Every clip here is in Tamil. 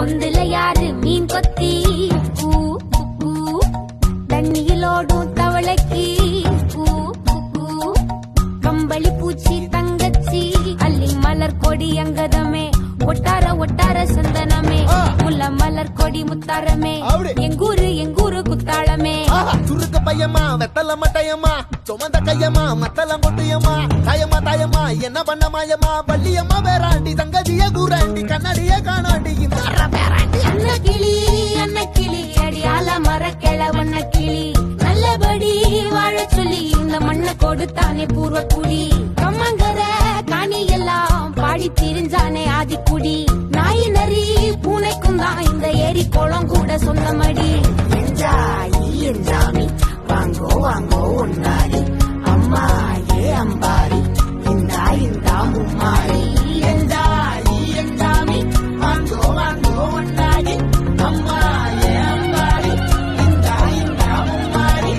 பொந்துல யாரு மீன் கொத்தி கூ, கூ, கூ. தண்ணியிலோடும் தவளைக்கு கூ, கூ, கூ. கம்பளி பூச்சி தங்கச்சி அள்ளி மலர் கொடி அங்கதமே ஒட்டார ஒட்டார சந்தனமே ஆ. முல்ல மலர் கொடி முத்தாரமே அப்படி. எங்கூரு எங்கூரு குத்தாளமே ஆஹா, சுருக்க பையமா வெத்தல மட்டையம்மா சுமந்த கையம்மா மத்தலம் கொட்டியம்மா தாயம்மா தாயம்மா என்ன பண்ண மாயம்மா வள்ளியம்மா வேறாண்டி சங்கதிய கூறாண்டி கண்ணாடிய காணாண்டி இந்த அன்ன கிளி அன்ன கிளி அடியால மர கிழவண்ண கிளி நல்லபடி வாழ சொல்லி இந்த மண்ணை கொடுத்தானே பூர்வ குடி கம்மங்கர காணி எல்லாம் பாடி திரிஞ்சானே ஆதிக்குடி நாய் நரி பூனைக்கும் தான் இந்த ஏரி குளம் கூட சொந்தமடி என்ஜாயி என்ஜாமி வாங்கோ வாங்கோ ஒன்னாரி அம்மா ஏ அம்பாரி இந்தா இந்தா மும்மாரி என்ஜாயி என்ஜாமி வாங்கோ வாங்கோ ஒன்னாரி அம்மா ஏ அம்பாரி இந்தா இந்தா மும்மாரி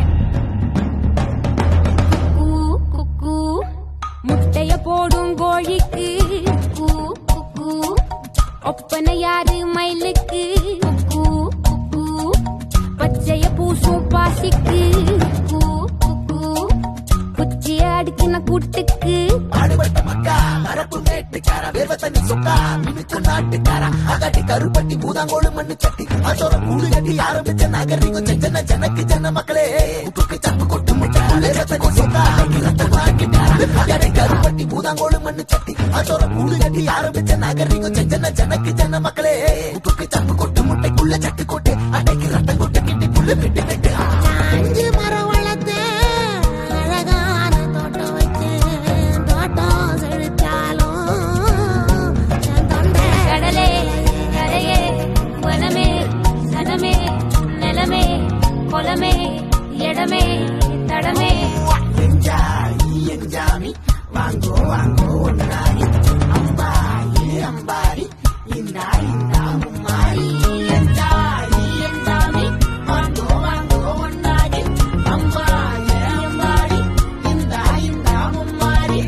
கூ, கூ, கூ. முட்டைய போடும் கோழிக்கு கூ, கூ, கூ. ஒப்பனை யாரு மயிலுக்கு கூ, கூ, கூ. பச்சைய பூசும் பாசிக்கு கூ, கூ, கூ. குச்சிய அடுக்கின கூட்டுக்கு ஆடுபட்ட மக்கா கரப்பு மேட்டுக்கார வேர்வ தண்ணி சொக்கா மினுக்கு நாட்டுக்கார அகட்டி கருப்பட்டி பூதாங்கோடு மண்ணு சட்டி அதோட கூடு கட்டி ஆரம்பிச்ச நாகரிகம் செஞ்சன ஜனக்கு ஜன மக்களே உப்புக்கு சப்பு கொட்டு முட்டை வேர்வ தண்ணி சொக்கா ரத்தம் நாட்டுக்கார அகட்டி கருப்பட்டி பூதாங்கோடு மண்ணு சட்டி அதோட கூடு கட்டி ஆரம்பிச்ச நாகரிகம் செஞ்சன ஜனக்கு ஜன மக்களே உப்புக்கு சப்பு கொட்டு முட்டைக்குள்ள சட்டு கொட்டு அன்னைக்கு ரத்தம் கொட்டு கிட்டி புல்லு வெட்டு வெட்டு அஞ்சு மரம் வளர்த்தேன் அழகான தோட்டம் வச்சேன் தோட்டம் செழித்தாலும் என் தொண்டை கடலே கரையே வனமே சனமே நிலமே குலமே இடமே தடமே என்ஜாயி என்ஜாமி வாங்கோ வாங்கோ ஒன்னாரி அம்பாயி அம்பாரி இந்தா இந்தா மும்மாரி என்ஜாயி என்ஜாமி வாங்கோ வாங்கோ ஒன்னாரி அம்பாயி அம்பாரி இந்தா இந்தா மும்மாரி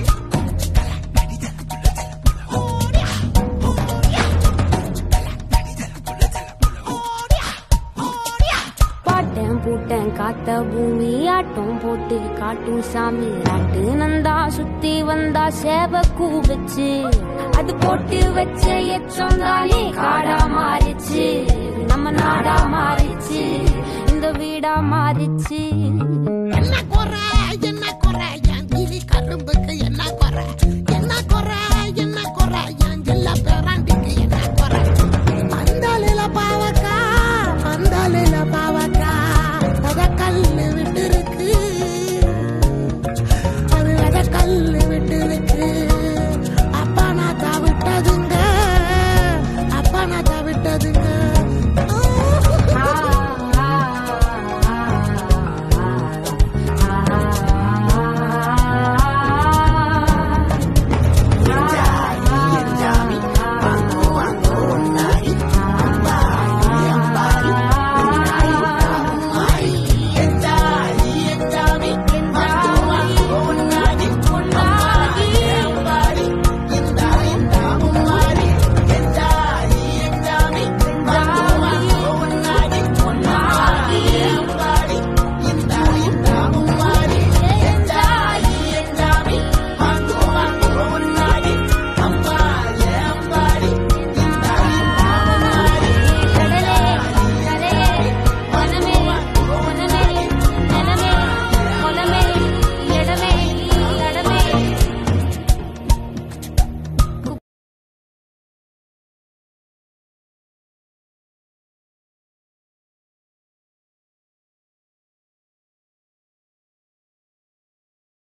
பாட்டேன் பூட்டேன் காத்த பூமி ஆட்டம் போட்டு காட்டும் சாமி ஆட்டு நந்தா சுத்தி வந்தா சேவ கூவச்சு அது போட்டு வச்ச எச்சம் தானே காடா மாறிச்சு நம்ம நாடா மாறிச்சு இந்த வீடா மாறிச்சு என்ன குறை என்ன குறை என் கிளி கரும்புக்கு என்ன குறை